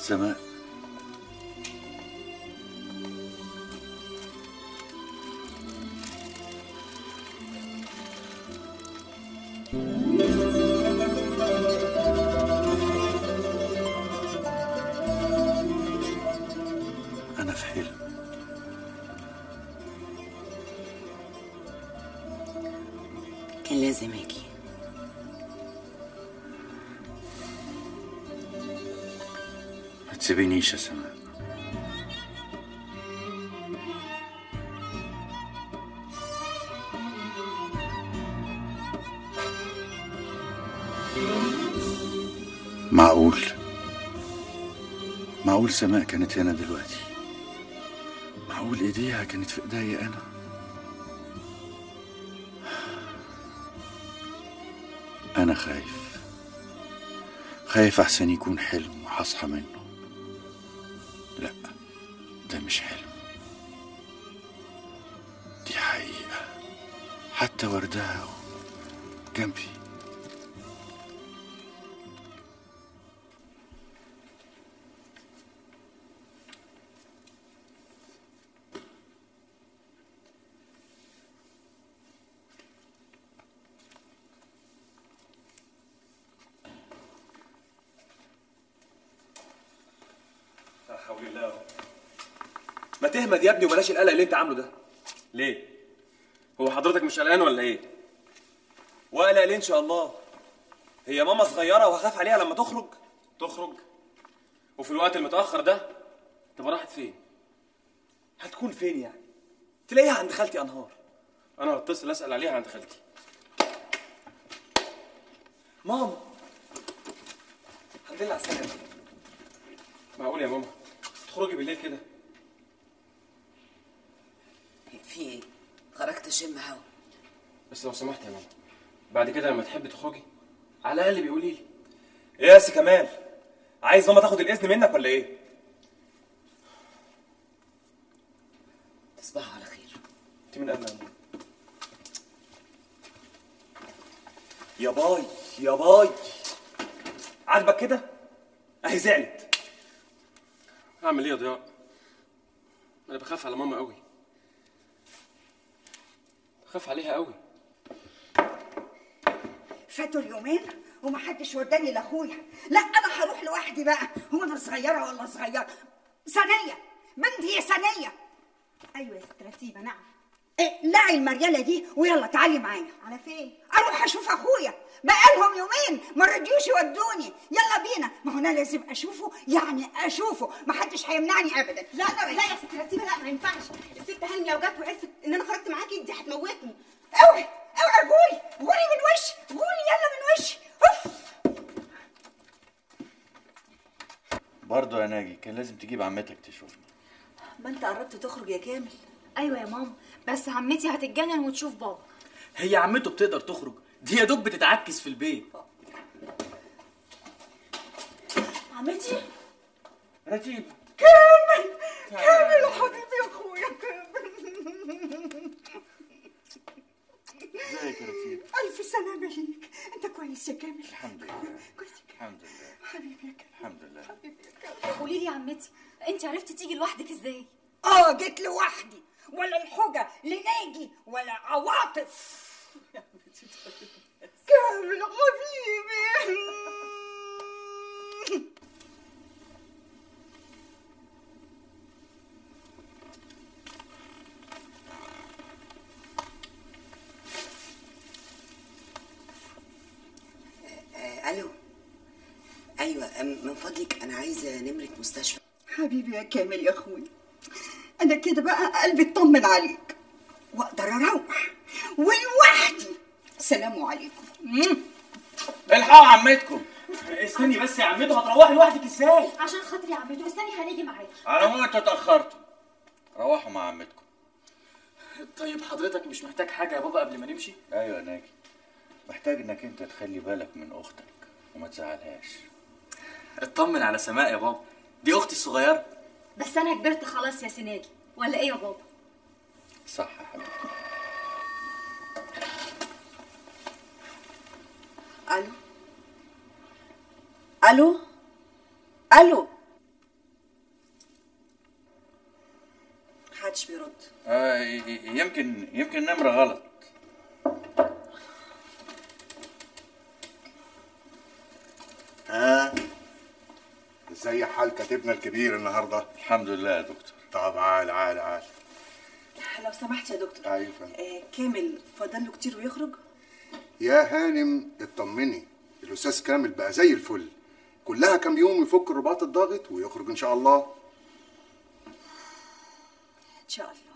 سماء أنا في حلم كان لازم اجي ما تسيبينيش يا سماء معقول معقول سماء كانت هنا دلوقتي معقول ايديها كانت في ايديا انا انا خايف خايف احسن يكون حلم وهصحى منه لا ده مش حلم دي حقيقة حتى وردها جنبي لا حول الله يا رب. ما تهمد يا ابني وبلاش القلق اللي انت عامله ده ليه هو حضرتك مش قلقان ولا ايه وقلق ليه ان شاء الله هي ماما صغيره وهخاف عليها لما تخرج تخرج وفي الوقت المتاخر ده تبقى راحت فين هتكون فين يعني تلاقيها عند خالتي انهار انا هتصل اسال عليها عند خالتي ماما الحمد لله على السلامه معقول يا ماما تخرجي بالليل كده في ايه خرجت اشم هوا بس لو سمحت يا ماما بعد كده لما تحبي تخرجي على الاقل بيقولي لي ايه يا سي كمال عايز ماما تاخد الاذن منك ولا ايه تصبحوا على خير انت من قبل أمي. يا باي يا باي عاجبك كده اهي زعلت اعمل ايه يا ضياء انا بخاف على ماما قوي بخاف عليها قوي فاتوا اليومين ومحدش وداني لاخويا لا انا هروح لوحدي بقى هو انا صغيره ولا صغيره ثانيه بنتي يا ثانيه ايوه يا ست رتيبه نعم اقلعي المرياله دي ويلا تعالي معايا على فين اروح اشوف اخويا بقالهم يومين ما رضيوش يودوني يلا بينا ما هو انا لازم اشوفه يعني اشوفه ما حدش هيمنعني ابدا لا لا لا يا ست رتيبه لا ما ينفعش الست هاني لو جت وعرفت ان انا خرجت معاكي دي هتموتني اوعي اوعي غوري غوري من وشي غوري يلا من وشي اوف برضه يا ناجي كان لازم تجيب عمتك تشوفني ما انت قربت تخرج يا كامل ايوه يا ماما بس عمتي هتتجنن وتشوف بابا هي عمته بتقدر تخرج دي يا دوب بتتعكس في البيت عمتي رتيب كامل كامل يا حبيبي يا اخويا كامل ازيك يا رتيب الف سلامه ليك انت كويس يا كامل الحمد لله كويس يا الحمد لله كامل حبيبي يا كامل الحمد لله حبيبي يا كامل قولي لي يا عمتي انت عرفتي تيجي لوحدك ازاي اه جيت لوحدي ولا الحجة لناجي ولا عواطف كامل حبيبي آه الو ايوه أم- من فضلك انا عايزه نمره مستشفى حبيبي يا كامل يا اخوي انا كده بقى قلبي اطمن عليك واقدر اروح ولوحدي سلام عليكم مم. الحقوا عمتكم استني بس يا عمته هتروحي لوحدك ازاي عشان خاطري يا عمتي استني هنيجي معاكي على العموم انتوا اتاخرتوا روحوا مع عمتكم طيب حضرتك مش محتاج حاجه يا بابا قبل ما نمشي ايوه يا ناجي محتاج انك انت تخلي بالك من اختك وما تزعلهاش اطمن على سماء يا بابا دي اختي الصغيره بس انا كبرت خلاص يا سناجي ولا ايه يا بابا صح يا حبيبي الو الو الو محدش بيرد آه ي- ي- يمكن يمكن نمرة غلط ها ازاي حال كاتبنا الكبير النهارده الحمد لله يا دكتور طب عال عال عال لو سمحت يا دكتور ايوه فندم. آه كامل فاضل له كتير ويخرج يا هانم اطمني الاستاذ كامل بقى زي الفل كلها كام يوم يفك الرباط الضاغط ويخرج ان شاء الله ان شاء الله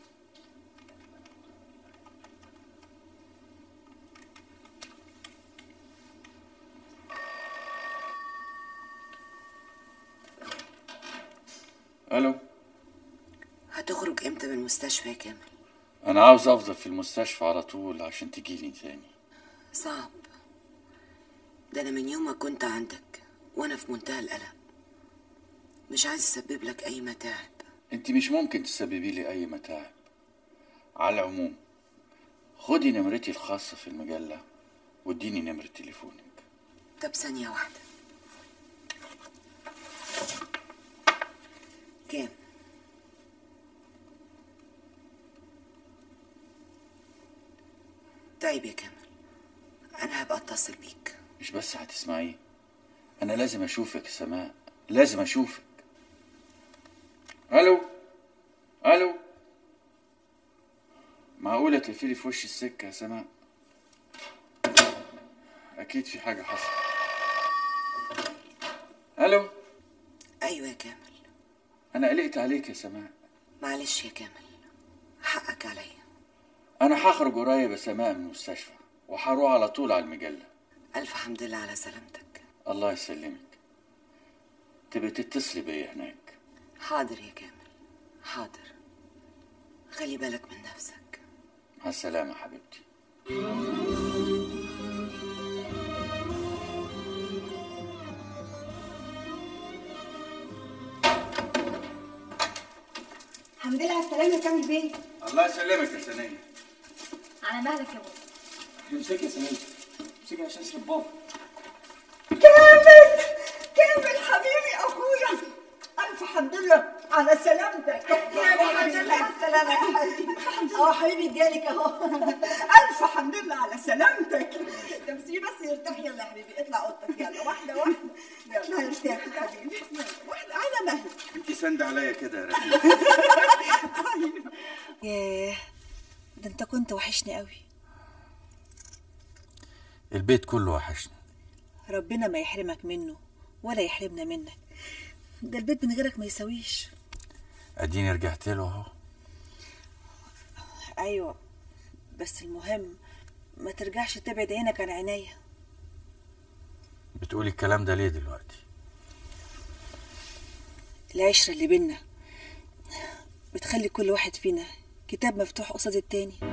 الو هتخرج امتى من المستشفى يا كامل انا عاوز افضل في المستشفى على طول عشان تجيلي تاني صعب ده انا من يوم ما كنت عندك وانا في منتهى القلق مش عايز اسبب لك اي متاعب انت مش ممكن تسببي لي اي متاعب على العموم خدي نمرتي الخاصة في المجلة واديني نمرة تليفونك طب ثانية واحدة كام طيب يا كامل انا هبقى اتصل بيك مش بس هتسمعيه انا لازم اشوفك يا سماء لازم اشوفك الو الو معقولة تقفلي في وش السكة يا سماء اكيد في حاجة حصلت الو ايوه يا كامل انا قلقت عليك يا سماء معلش يا كامل حقك عليا انا هخرج قريب يا سماء من المستشفى وهروح على طول على المجلة الف حمد لله على سلامتك الله يسلمك تبقي تتصلي بيا هناك حاضر يا كامل حاضر خلي بالك من نفسك مع السلامة حبيبتي الحمد لله على السلامه يا كامل بيه الله يسلمك يا سنية على مهلك يا بابا امسكي يا سمير امسكي عشان اسلب بابا كامل كامل حبيبي اخويا الف حمد لله على سلامتك يا الحمد لله على السلامه يا حبيبي اه حبيبي جالك اهو الف حمد لله على سلامتك طب سيبي بس يرتاح يلا يا حبيبي اطلع اوضتك يلا واحده واحده اطلع ارتاح يا حبيبي يلا واحده على مهلك انت سند عليا كده يا رفيق ياه ده انت كنت وحشني قوي البيت كله وحشني ربنا ما يحرمك منه ولا يحرمنا منك ده البيت من غيرك ما يساويش اديني رجعت له اهو ايوه بس المهم ما ترجعش تبعد عينك عن عينيا بتقولي الكلام ده ليه دلوقتي العشرة اللي بينا بتخلي كل واحد فينا كتاب مفتوح قصاد التاني